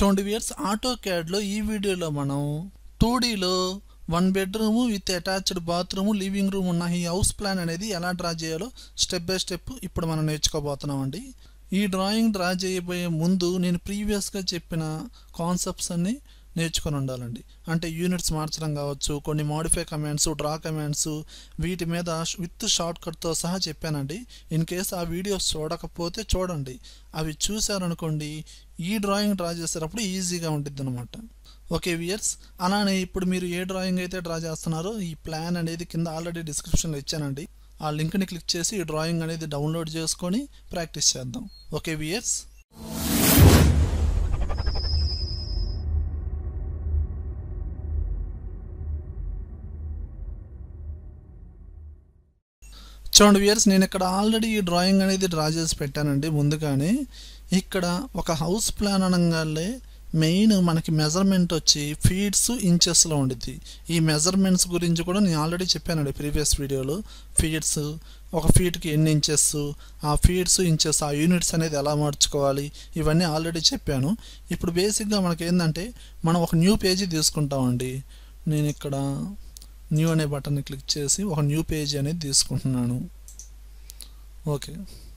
చూడండి weirs auto క్యాడ్లో ఈ వీడియోలో మనం టూ డీలో one bedroom with attached bathroom living room ఉన్న ఈ హౌస్ ప్లాన్ అనేది ఎలా డ్రా చేయాలో స్టెప్ బై స్టెప్ ఇప్పుడు మనం నేర్చుకోబోతున్నాం అండి ఈ డ్రాయింగ్ డ్రా చేయబోయే ముందు నేను ప్రీవియస్గా చెప్పిన కాన్సెప్ట్స్ అన్నీ నేర్చుకొని ఉండాలండి అంటే యూనిట్స్ మార్చడం కావచ్చు కొన్ని మాడిఫై కమాండ్స్ డ్రా కమాండ్స్ వీటి మీద విత్ షార్ట్ కట్తో సహా చెప్పానండి ఇన్ కేస్ ఆ వీడియోస్ చూడకపోతే చూడండి అవి చూశారనుకోండి ఈ డ్రాయింగ్ డ్రా చేసేటప్పుడు ఈజీగా ఉంటుంది అనమాట ఓకే వియర్స్ అలానే ఇప్పుడు మీరు ఏ డ్రాయింగ్ అయితే డ్రా చేస్తున్నారో ఈ ప్లాన్ అనేది కింద ఆల్రెడీ డిస్క్రిప్షన్లో ఇచ్చానండి ఆ లింక్ని క్లిక్ చేసి ఈ డ్రాయింగ్ అనేది డౌన్లోడ్ చేసుకొని ప్రాక్టీస్ చేద్దాం ఓకే వియర్స్ చూడండి వియర్స్ నేను ఇక్కడ ఆల్రెడీ ఈ డ్రాయింగ్ అనేది డ్రా చేసి పెట్టానండి ముందుగానే ఇక్కడ ఒక హౌస్ ప్లాన్ అనగానే మెయిన్ మనకి మెజర్మెంట్ వచ్చి ఫీట్స్ ఇంచెస్లో ఉండిద్ది ఈ మెజర్మెంట్స్ గురించి కూడా నేను ఆల్రెడీ చెప్పానండి ప్రీవియస్ వీడియోలో ఫీట్స్ ఒక ఫీట్కి ఎన్ని ఇంచెస్ ఆ ఫీట్స్ ఇంచెస్ ఆ యూనిట్స్ అనేది ఎలా మార్చుకోవాలి ఇవన్నీ ఆల్రెడీ చెప్పాను ఇప్పుడు బేసిక్గా మనకి ఏంటంటే మనం ఒక న్యూ పేజీ తీసుకుంటామండి నేను ఇక్కడ న్యూ అనే బటన్ని క్లిక్ చేసి ఒక న్యూ పేజీ అనేది తీసుకుంటున్నాను ఓకే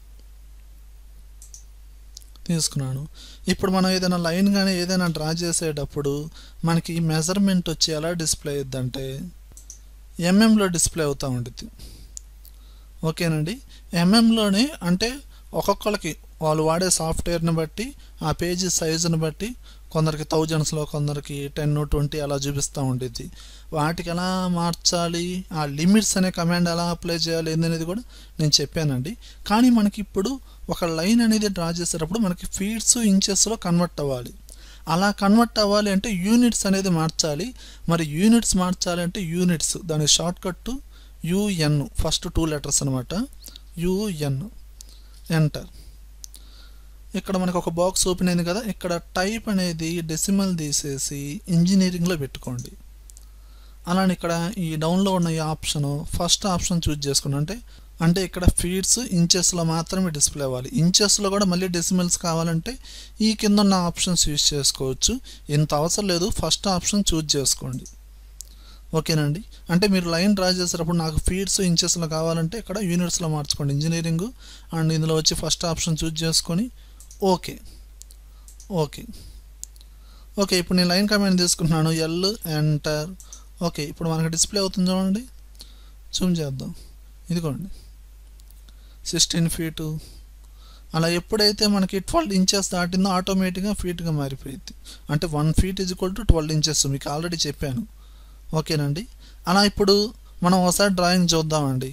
తీసుకున్నాను ఇప్పుడు మనం ఏదైనా లైన్ కానీ ఏదైనా డ్రా చేసేటప్పుడు మనకి మెజర్మెంట్ వచ్చి ఎలా డిస్ప్లే అయ్యిద్దంటే ఎంఎంలో డిస్ప్లే అవుతూ ఉంటుంది ఓకేనండి ఎంఎంలోనే అంటే ఒక్కొక్కరికి వాళ్ళు వాడే సాఫ్ట్వేర్ని బట్టి ఆ పేజీ సైజుని బట్టి కొందరికి థౌజండ్స్లో కొందరికి టెన్ ట్వంటీ అలా చూపిస్తూ ఉంటుంది వాటికి ఎలా మార్చాలి ఆ లిమిట్స్ అనే కమాండ్ ఎలా అప్లై చేయాలి ఏందనేది కూడా నేను చెప్పానండి కానీ మనకి ఇప్పుడు ఒక లైన్ అనేది డ్రా చేసేటప్పుడు మనకి ఫీట్స్ ఇంచెస్లో కన్వర్ట్ అవ్వాలి అలా కన్వర్ట్ అవ్వాలి అంటే యూనిట్స్ అనేది మార్చాలి మరి యూనిట్స్ మార్చాలి అంటే యూనిట్స్ దాని short cut UN first two letters అనమాట యుఎన్ ఎంటర్ ఇక్కడ మనకు ఒక బాక్స్ ఓపెన్ అయింది కదా ఇక్కడ టైప్ అనేది డెసిమల్ తీసేసి ఇంజనీరింగ్లో పెట్టుకోండి అలానే ఇక్కడ ఈ డౌన్లో ఉన్న ఈ ఆప్షన్ ఫస్ట్ ఆప్షన్ చూజ్ చేసుకుని అంటే అంటే ఇక్కడ ఫీడ్స్ ఇంచెస్లో మాత్రమే డిస్ప్లే అవ్వాలి ఇంచెస్లో కూడా మళ్ళీ డెసిమల్స్ కావాలంటే ఈ కింద ఉన్న ఆప్షన్స్ యూజ్ చేసుకోవచ్చు ఇంత అవసరం లేదు ఫస్ట్ ఆప్షన్ చూజ్ చేసుకోండి ఓకేనండి అంటే మీరు లైన్ డ్రా చేసేటప్పుడు నాకు ఫీడ్స్ ఇంచెస్లో కావాలంటే ఇక్కడ యూనిట్స్లో మార్చుకోండి ఇంజనీరింగ్ అండ్ ఇందులో వచ్చి ఫస్ట్ ఆప్షన్ చూజ్ చేసుకొని ఓకే ఓకే ఓకే ఇప్పుడు నేను లైన్ కమాండ్ తీసుకుంటున్నాను ఎల్ ఎంటర్ ఓకే ఇప్పుడు మనకి డిస్ప్లే అవుతుంది చూడండి జూమ్ చేద్దాం ఇదిగోండి సిక్స్టీన్ ఫీటు అలా ఎప్పుడైతే మనకి ట్వెల్వ్ ఇంచెస్ దాటిందో ఆటోమేటిక్గా ఫీట్గా మారిపోయింది అంటే one feet is equal to twelve inches మీకు ఆల్రెడీ చెప్పాను ఓకేనండి అలా ఇప్పుడు మనం ఒకసారి డ్రాయింగ్ చూద్దామండి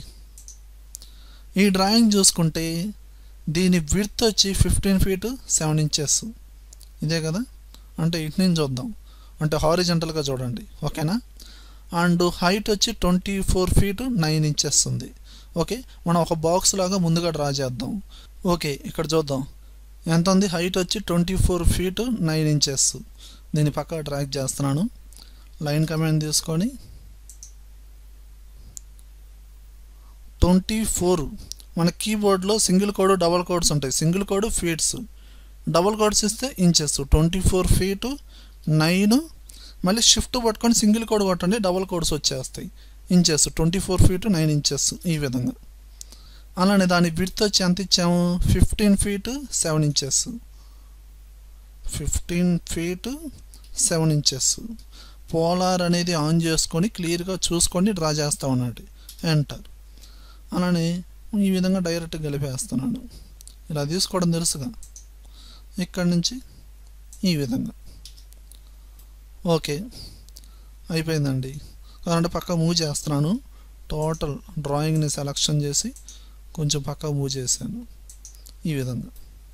ఈ డ్రాయింగ్ చూసుకుంటే దీని విడ్త్ వచ్చి ఫిఫ్టీన్ ఫీట్ సెవెన్ ఇంచెస్ ఇదే కదా అంటే ఇటు నుంచి చూద్దాం అంటే హారిజెంటల్గా చూడండి ఓకేనా అండ్ హైట్ వచ్చి twenty four feet nine inches ఉంది ఓకే మనం ఒక బాక్స్ లాగా ముందుగా డ్రా చేద్దాం ఓకే ఇక్కడ చూద్దాం ఎంత ఉంది హైట్ వచ్చి twenty four feet nine inches దీని పక్క డ్రాక్ చేస్తున్నాను లైన్ కమాండ్ తీసుకొని ట్వంటీ ఫోర్ మన కీబోర్డ్లో సింగిల్ కోడ్ డబల్ కోడ్స్ ఉంటాయి single quote feets double quotes ఇస్తే inches twenty four feet nine మళ్ళీ షిఫ్ట్ పట్టుకొని సింగిల్ కోడ్ కొట్టండి డబల్ కోడ్స్ వచ్చేస్తాయి inches twenty four feet nine inches ఈ విధంగా అలానే దాని విడ్త్ వచ్చి ఎంత ఇచ్చాము fifteen feet seven inches fifteen feet seven inches polar అనేది ఆన్ చేసుకొని క్లియర్గా చూసుకొని డ్రా చేస్తా ఉన్నాడు ఎంటర్ అలానే ఈ విధంగా డైరెక్ట్ గలిపేస్తున్నాను ఇలా తీసుకోవడం తెలుసుగా ఇక్కడి నుంచి ఈ విధంగా ఓకే అయిపోయిందండి కాదంటే పక్క మూవ్ చేస్తున్నాను టోటల్ డ్రాయింగ్ని సెలక్షన్ చేసి కొంచెం పక్క మూవ్ చేశాను ఈ విధంగా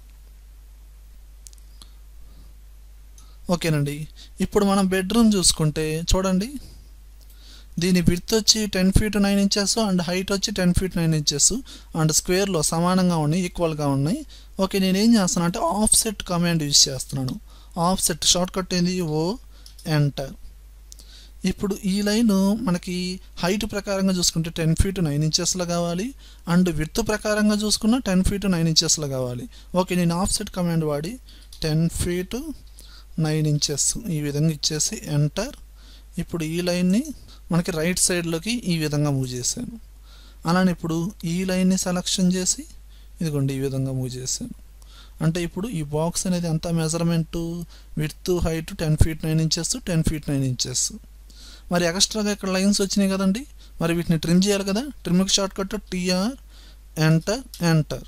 ఓకేనండి ఇప్పుడు మనం బెడ్రూమ్ చూసుకుంటే చూడండి దీని విడ్త్ వచ్చి ten feet nine inches and height వచ్చి ten feet nine inches and స్క్వేర్లో సమానంగా ఉన్నాయి ఈక్వల్గా ఉన్నాయి ఓకే నేను ఏం చేస్తాను అంటే ఆఫ్ సెట్ కమాండ్ యూజ్ చేస్తున్నాను ఆఫ్ సెట్ షార్ట్ కట్ ఏంది ఓ ఎంటర్ ఇప్పుడు ఈ లైన్ మనకి హైట్ ప్రకారంగా చూసుకుంటే టెన్ ఫీట్ నైన్ ఇంచెస్లో కావాలి అండ్ విడ్త్ ప్రకారంగా చూసుకున్న టెన్ ఫీట్ నైన్ ఇంచెస్లో కావాలి ఓకే నేను ఆఫ్ సెట్ కమాండ్ వాడి టెన్ ఫీట్ నైన్ ఇంచెస్ ఈ విధంగా ఇచ్చేసి ఎంటర్ ఇప్పుడు ఈ లైన్ని మనకి రైట్ సైడ్లోకి ఈ విధంగా మూవ్ చేశాను అలానే ఇప్పుడు ఈ లైన్ని సెలక్షన్ చేసి ఇదిగోండి ఈ విధంగా మూవ్ చేశాను అంటే ఇప్పుడు ఈ బాక్స్ అనేది ఎంత measurement with height ten feet nine inches ten feet nine inches మరి ఎక్స్ట్రాగా ఇక్కడ లైన్స్ వచ్చినాయి కదండి మరి వీటిని ట్రిమ్ చేయాలి కదా ట్రిమ్కి short cut TR enter enter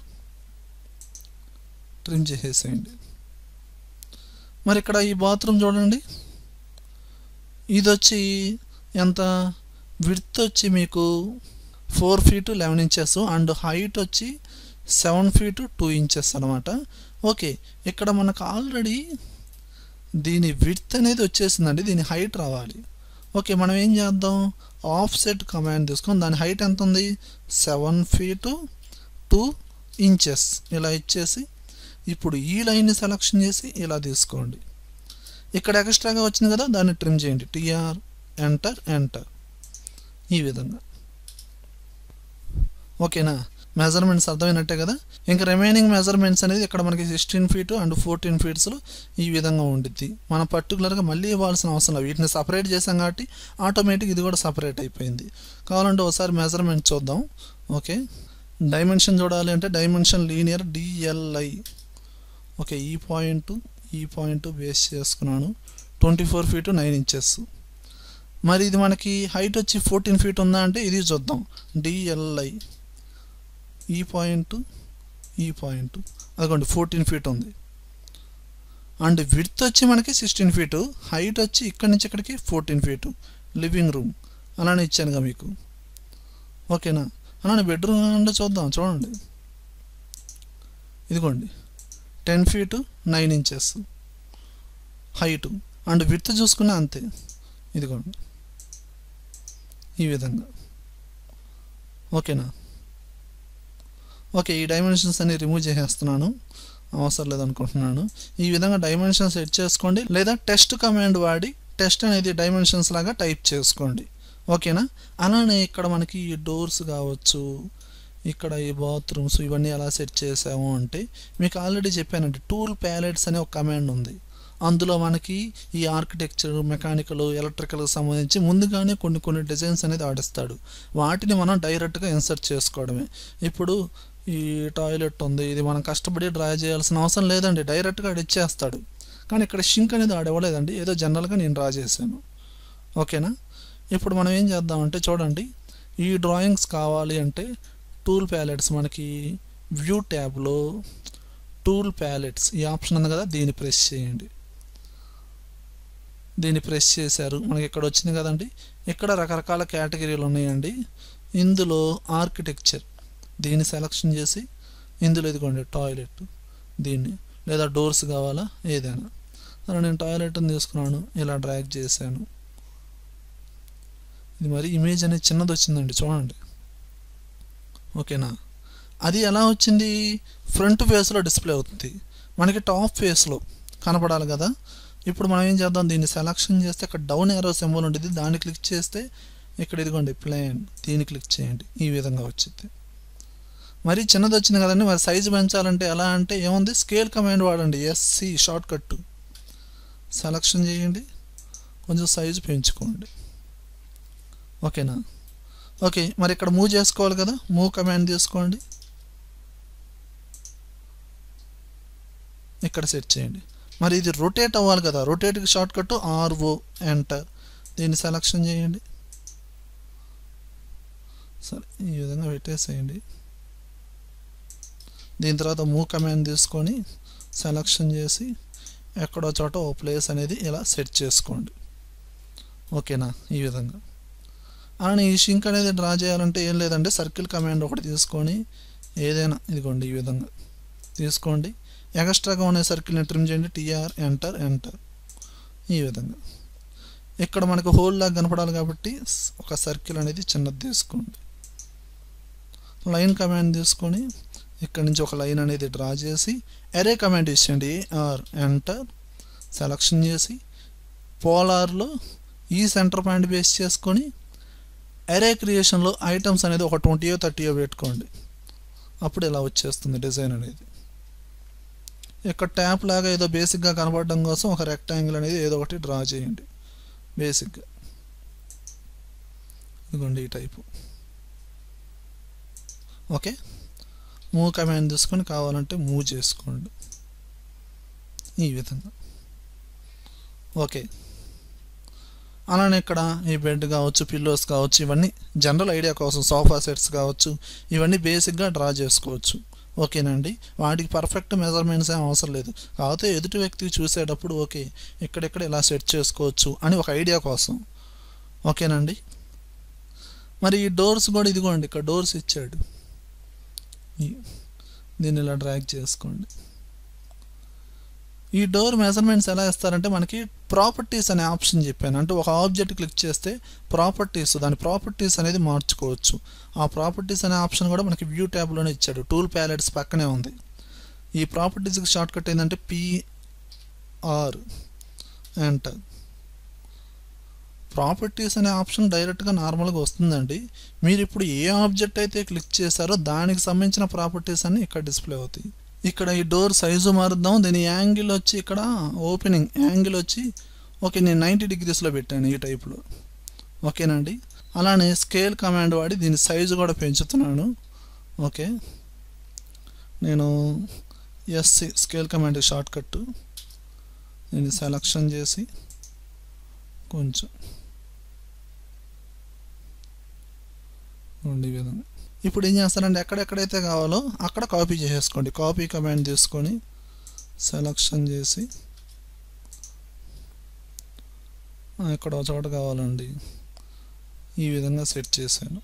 trim చేసేసేయండి మరి ఇక్కడ ఈ బాత్రూమ్ చూడండి ఇది వచ్చి ఎంత విడ్త్ వచ్చి మీకు four feet eleven inches and height వచ్చి సెవెన్ ఫీట్ టూ ఇంచెస్ అనమాట ఓకే ఇక్కడ మనకు ఆల్రెడీ దీని విడ్త్ అనేది వచ్చేసిందండి దీని హైట్ రావాలి ఓకే మనం ఏం చేద్దాం ఆఫ్ సెట్ కమాండ్ తీసుకొని దాని హైట్ ఎంత ఉంది సెవెన్ ఫీట్ టూ ఇంచెస్ ఇలా ఇచ్చేసి ఇప్పుడు ఈ లైన్ని సెలక్షన్ చేసి ఇలా తీసుకోండి ఇక్కడ ఎక్స్ట్రాగా వచ్చింది కదా దాన్ని ట్రిమ్ చేయండి టీఆర్ ఎంటర్ ఎంటర్ ఈ విధంగా ఓకేనా మెజర్మెంట్స్ అర్థమైనట్టే కదా ఇంకా రిమైనింగ్ మెజర్మెంట్స్ అనేది ఇక్కడ మనకి సిక్స్టీన్ ఫీట్ అండ్ ఫోర్టీన్ ఫీట్స్లో ఈ విధంగా ఉండిద్ది మనం పర్టికులర్గా మళ్ళీ ఇవ్వాల్సిన అవసరం లేదు వీటిని సపరేట్ చేసాం కాబట్టి ఆటోమేటిక్ ఇది కూడా సపరేట్ అయిపోయింది కావాలంటే ఒకసారి మెజర్మెంట్ చూద్దాం ఓకే డైమెన్షన్ చూడాలి అంటే డైమెన్షన్ లీనియర్ డిఎల్ఐ ఓకే ఈ పాయింట్ ఈ పాయింట్ బేస్ చేసుకున్నాను twenty four feet nine inches మరి ఇది మనకి హైట్ వచ్చి ఫోర్టీన్ ఫీట్ ఉందా అంటే ఇది చూద్దాం డిఎల్ఐ ఈ పాయింట్ ఈ పాయింట్ అదిగోండి ఫోర్టీన్ ఫీట్ ఉంది అండ్ విడ్త్ వచ్చి మనకి సిక్స్టీన్ ఫీటు హైట్ వచ్చి ఇక్కడి నుంచి ఇక్కడికి ఫోర్టీన్ ఫీటు లివింగ్ రూమ్ అలానే ఇచ్చానుగా మీకు ఓకేనా అలానే బెడ్రూమ్ అంటే చూద్దాం చూడండి ఇదిగోండి ten feet nine inches height and width చూసుకున్నా అంతే ఇదిగోండి ఈ విధంగా ఓకేనా ఓకే ఈ డైమెన్షన్స్ అన్ని రిమూవ్ చేసేస్తున్నాను అవసరం లేదనుకుంటున్నాను ఈ విధంగా డైమెన్షన్స్ సెట్ చేసుకోండి లేదా టెస్ట్ కమాండ్ వాడి టెస్ట్ అనేది డైమెన్షన్స్ లాగా టైప్ చేసుకోండి ఓకేనా అలానే ఇక్కడ మనకి ఈ డోర్స్ కావచ్చు ఇక్కడ ఈ బాత్రూమ్స్ ఇవన్నీ ఎలా సెట్ చేసాము అంటే మీకు ఆల్రెడీ చెప్పానండి టూల్ ప్యాలెట్స్ అనే ఒక కమాండ్ ఉంది అందులో మనకి ఈ ఆర్కిటెక్చర్ మెకానికల్ ఎలక్ట్రికల్కి సంబంధించి ముందుగానే కొన్ని కొన్ని డిజైన్స్ అనేది ఆడిస్తాడు వాటిని మనం డైరెక్ట్గా ఇన్సర్ట్ చేసుకోవడమే ఇప్పుడు ఈ టాయిలెట్ ఉంది ఇది మనం కష్టపడి డ్రా చేయాల్సిన అవసరం లేదండి డైరెక్ట్గా ఆడు ఇచ్చేస్తాడు కానీ ఇక్కడ షింక్ అనేది ఆడివ్వలేదండి ఏదో జనరల్గా నేను డ్రా చేశాను ఓకేనా ఇప్పుడు మనం ఏం చేద్దామంటే చూడండి ఈ డ్రాయింగ్స్ కావాలి అంటే టూల్ ప్యాలెట్స్ మనకి వ్యూ ట్యాబ్లో టూల్ ప్యాలెట్స్ ఈ ఆప్షన్ ఉంది కదా దీన్ని ప్రెస్ చేయండి దీన్ని ప్రెస్ చేశారు మనకి ఇక్కడ వచ్చింది కదండి ఇక్కడ రకరకాల కేటగిరీలు ఉన్నాయండి ఇందులో ఆర్కిటెక్చర్ దీన్ని సెలక్షన్ చేసి ఇందులో ఇదిగోండి టాయిలెట్ దీన్ని లేదా డోర్స్ కావాలా ఏదైనా అలా నేను టాయిలెట్ని తీసుకున్నాను ఇలా డ్రాగ్ చేశాను ఇది మరి ఇమేజ్ అనేది చిన్నది వచ్చిందండి చూడండి ఓకేనా అది ఎలా వచ్చింది ఫ్రంట్ ఫేస్లో డిస్ప్లే అవుతుంది మనకి టాప్ ఫేస్లో కనపడాలి కదా ఇప్పుడు మనం ఏం చేద్దాం దీన్ని సెలక్షన్ చేస్తే ఇక్కడ డౌన్ ఏరో సింబల్ ఉంటుంది దాన్ని క్లిక్ చేస్తే ఇక్కడ ఇదిగోండి ప్లేన్ దీన్ని క్లిక్ చేయండి ఈ విధంగా వచ్చింది మరి చిన్నది వచ్చింది కదండి మరి సైజు పెంచాలంటే ఎలా అంటే ఏముంది స్కేల్ కమాండ్ వాడండి ఎస్సి షార్ట్ కట్ సెలక్షన్ చేయండి కొంచెం సైజు పెంచుకోండి ఓకేనా ఓకే మరి ఇక్కడ మూవ్ చేసుకోవాలి కదా మూవ్ కమాండ్ తీసుకోండి ఇక్కడ సెట్ చేయండి మరి ఇది రొటేట్ అవ్వాలి కదా రొటేట్కి షార్ట్ కట్ ఆర్ఓ ఎంటర్ దీన్ని సెలక్షన్ చేయండి సరే ఈ విధంగా పెట్టేసేయండి దీని తర్వాత మూవ్ కమాండ్ తీసుకొని సెలక్షన్ చేసి ఎక్కడో చోట ఓ ప్లేస్ అనేది ఇలా సెట్ చేసుకోండి ఓకేనా ఈ విధంగా అలానే ఈ షింక్ అనేది డ్రా చేయాలంటే ఏం లేదంటే సర్కిల్ కమాండ్ ఒకటి తీసుకొని ఏదైనా ఇదిగోండి ఈ విధంగా తీసుకోండి ఎక్స్ట్రాగా ఉన్న సర్కిల్ని ట్రిమ్ చేయండి టీఆర్ ఎంటర్ ఎంటర్ ఈ విధంగా ఇక్కడ మనకు హోల్ లాగా కనపడాలి కాబట్టి ఒక సర్కిల్ అనేది చిన్నది తీసుకోండి లైన్ కమాండ్ తీసుకొని ఇక్కడ నుంచి ఒక లైన్ అనేది డ్రా చేసి ఎరే కమాండ్ ఇచ్చేయండి ఆర్ ఎంటర్ సెలక్షన్ చేసి పోలార్లో ఈ సెంటర్ పాయింట్ బేస్ చేసుకొని ఎరే క్రియేషన్లో ఐటమ్స్ అనేది ఒక ట్వంటీయో థర్టీయో పెట్టుకోండి అప్పుడు ఇలా వచ్చేస్తుంది డిజైన్ అనేది ఇక్కడ ట్యాప్ లాగా ఏదో బేసిక్గా కనపడడం కోసం ఒక రెక్టాంగిల్ అనేది ఏదో ఒకటి డ్రా చేయండి బేసిక్గా ఇదిగోండి ఈ టైపు ఓకే మూవ్ కమాండ్ తీసుకొని కావాలంటే మూవ్ చేసుకోండి ఈ విధంగా ఓకే అలానే ఇక్కడ ఈ బెడ్ కావచ్చు పిల్లోస్ కావచ్చు ఇవన్నీ జనరల్ ఐడియా కోసం సోఫా సెట్స్ కావచ్చు ఇవన్నీ బేసిక్గా డ్రా చేసుకోవచ్చు ఓకేనండి వాటికి పర్ఫెక్ట్ మెజర్మెంట్స్ ఏం అవసరం లేదు కాకపోతే ఎదుటి వ్యక్తికి చూసేటప్పుడు ఓకే ఇక్కడెక్కడ ఇలా సెట్ చేసుకోవచ్చు అని ఒక ఐడియా కోసం ఓకేనండి మరి ఈ డోర్స్ కూడా ఇదిగోండి ఇక్కడ డోర్స్ ఇచ్చాడు ఈ- దీన్ని ఇలా డ్రాగ్ చేసుకోండి ఈ డోర్ మెజర్మెంట్స్ ఎలా ఇస్తారంటే మనకి ప్రాపర్టీస్ అనే ఆప్షన్ చెప్పాను అంటే ఒక ఆబ్జెక్ట్ క్లిక్ చేస్తే ప్రాపర్టీస్ దాని ప్రాపర్టీస్ అనేది మార్చుకోవచ్చు ఆ ప్రాపర్టీస్ అనే ఆప్షన్ కూడా మనకి వ్యూ ట్యాబ్లోనే ఇచ్చాడు టూల్ ప్యాలెట్స్ పక్కనే ఉంది ఈ ప్రాపర్టీస్కి షార్ట్ కట్ ఏంటంటే పిఆర్ ఎంటర్ ప్రాపర్టీస్ అనే ఆప్షన్ డైరెక్ట్గా నార్మల్గా వస్తుందండి మీరు ఇప్పుడు ఏ ఆబ్జెక్ట్ అయితే క్లిక్ చేశారో దానికి సంబంధించిన ప్రాపర్టీస్ అన్ని ఇక్కడ డిస్ప్లే అవుతాయి ఇక్కడ ఈ డోర్ సైజు మారుద్దాం దీని యాంగిల్ వచ్చి ఇక్కడ ఓపెనింగ్ యాంగిల్ వచ్చి ఓకే నేను నైంటీ డిగ్రీస్లో పెట్టాను ఈ టైప్లో ఓకేనండి అలానే స్కేల్ కమాండ్ వాడి దీని సైజు కూడా పెంచుతున్నాను ఓకే నేను SC scale command short cut దీన్ని సెలక్షన్ చేసి కొంచెం ఉండి ఈ విధంగా ఇప్పుడు ఏం చేస్తారంటే ఎక్కడెక్కడైతే కావాలో అక్కడ కాపీ చేసేసుకోండి కాపీ కమాండ్ తీసుకొని సెలక్షన్ చేసి ఆ, ఇక్కడ ఒక చోట కావాలండి ఈ విధంగా సెట్ చేశాను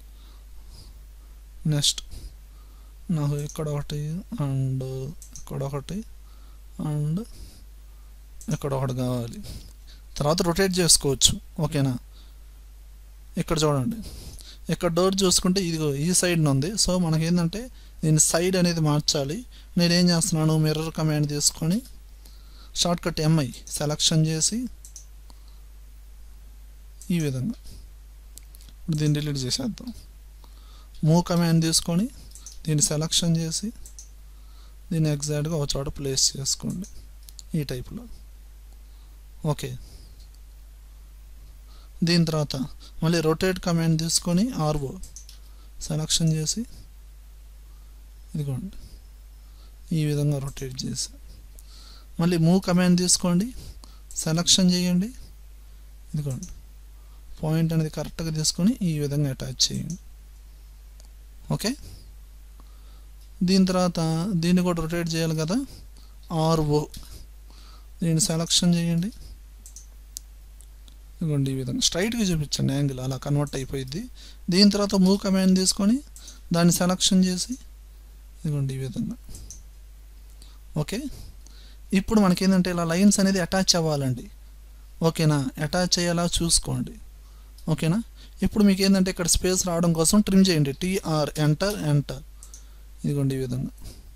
నెక్స్ట్ నాకు ఇక్కడ ఒకటి అండ్ ఇక్కడ ఒకటి అండ్ ఇక్కడ ఒకటి కావాలి తర్వాత రొటేట్ చేసుకోవచ్చు ఓకేనా ఇక్కడ చూడండి ఇక్కడ డోర్ చూసుకుంటే ఇదిగో ఈ సైడ్ ఉంది సో మనకేంటంటే దీని సైడ్ అనేది మార్చాలి నేనేం చేస్తున్నాను మిర్రర్ కమాండ్ తీసుకొని షార్ట్ కట్ ఎంఐ సెలక్షన్ చేసి ఈ విధంగా ఇప్పుడు దీన్ని డిలీట్ చేసేద్దాం మూవ్ కమాండ్ తీసుకొని దీన్ని సెలక్షన్ చేసి దీన్ని ఎగ్జాక్ట్గా ఒక చోట ప్లేస్ చేసుకోండి ఈ టైప్లో ఓకే దీని తర్వాత మళ్ళీ రొటేట్ కమాండ్ తీసుకొని ఆర్ఓ సెలక్షన్ చేసి ఇదిగోండి ఈ విధంగా రొటేట్ చేసి మళ్ళీ మూవ్ కమాండ్ తీసుకోండి సెలక్షన్ చేయండి ఇదిగోండి పాయింట్ అనేది కరెక్ట్గా తీసుకొని ఈ విధంగా అటాచ్ చేయండి ఓకే దీని తర్వాత దీన్ని కూడా రొటేట్ చేయాలి కదా ఆర్ఓ దీన్ని సెలక్షన్ చేయండి ఇదిగోండి ఈ విధంగా స్ట్రైట్గా చూపించండి యాంగిల్ అలా కన్వర్ట్ అయిపోయింది దీని తర్వాత మూవ్ కమాండ్ తీసుకొని దాన్ని సెలక్షన్ చేసి ఇదిగోండి ఈ విధంగా ఓకే ఇప్పుడు మనకేంటంటే ఇలా లైన్స్ అనేది అటాచ్ అవ్వాలండి ఓకేనా అటాచ్ అయ్యేలా చూసుకోండి ఓకేనా ఇప్పుడు మీకు ఏంటంటే ఇక్కడ స్పేస్ రావడం కోసం ట్రిమ్ చేయండి టీఆర్ ఎంటర్ ఎంటర్ ఇదిగోండి ఈ విధంగా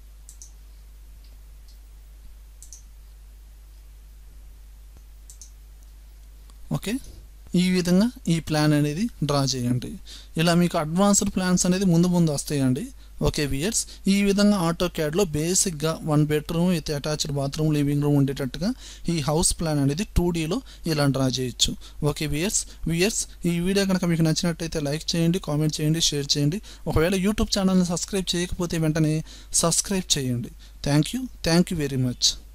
ఓకే ఈ విధంగా ఈ ప్లాన్ అనేది డ్రా చేయండి ఇలా మీకు అడ్వాన్స్డ్ ప్లాన్స్ అనేది ముందు ముందు వస్తాయండి ఓకే వియర్స్ ఈ విధంగా ఆటో క్యాడ్లో బేసిక్గా one bedroom with attached bathroom living room ఉండేటట్టుగా ఈ హౌస్ ప్లాన్ అనేది టూ డీలో ఇలా డ్రా చేయొచ్చు ఓకే వియర్స్ వియర్స్ ఈ వీడియో కనుక మీకు నచ్చినట్టయితే లైక్ చేయండి కామెంట్ చేయండి షేర్ చేయండి ఒకవేళ యూట్యూబ్ ఛానల్ని సబ్స్క్రైబ్ చేయకపోతే వెంటనే సబ్స్క్రైబ్ చేయండి thank you thank you very much